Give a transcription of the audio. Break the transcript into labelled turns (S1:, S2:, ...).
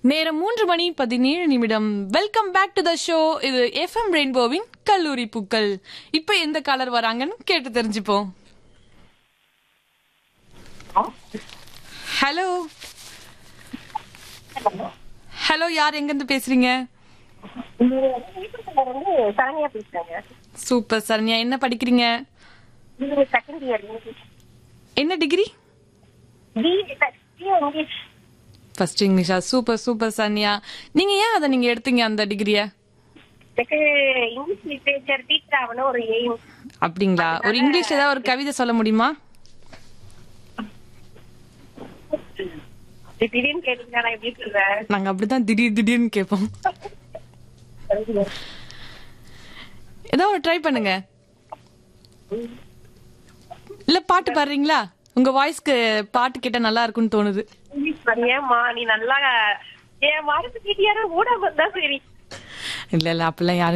S1: நேரம் மூன்று மணி பதினேழு நிமிடம் welcome back to the show இது எஃப்எம் ரெயின்போவின் கல்லூரி பூக்கள் இப்ப எந்த கலர் வராங்கன்னு கேட்டு தெரிஞ்சுப்போம் ஹலோ ஹலோ யார் எங்க இருந்து பேசுறீங்க
S2: வந்து சரண்யா பேசுறாங்க
S1: சூப்பர் சரண்யா என்ன படிக்கிறீங்க
S2: இது செகண்ட் இயர் இங்கிலீஷ்
S1: என்ன டிகிரி
S2: பிஇ இங்கிலீஷ்
S1: ஃபர்ஸ்ட் இங்கிலீஷா சூப்பர் சூப்பர் சரண்யா நீங்க ஏன் அதை நீங்க எடுத்தீங்க அந்த டிகிரிய
S2: எனக்கு இங்கிலீஷ் லிட்ரேச்சர் டீச்சர் ஆகணும் ஒரு எய்ம்
S1: அப்படிங்களா ஒரு இங்கிலீஷ் ஏதாவது ஒரு கவிதை சொல்ல முடியுமா
S2: திடீர்னு கேட்டீங்கன்னா நான் எப்படி சொல்றேன்
S1: நாங்க அப்படிதான் திடீர் திடீர்னு கேட்போம் ஏதோ ஒரு ட்ரை பண்ணுங்க இல்ல பாட்டு பாடுறீங்களா உங்க வாய்ஸ்க்கு பாட்டு கேட்டா நல்லா இருக்கும்னு தோணுது
S2: இங்கிலீஷ் ஏமா நீ நல்லா என் மரத்து கிட்டியார ஊட வந்தா சரி
S1: இல்ல இல்ல அப்பெல்லாம் யாரும்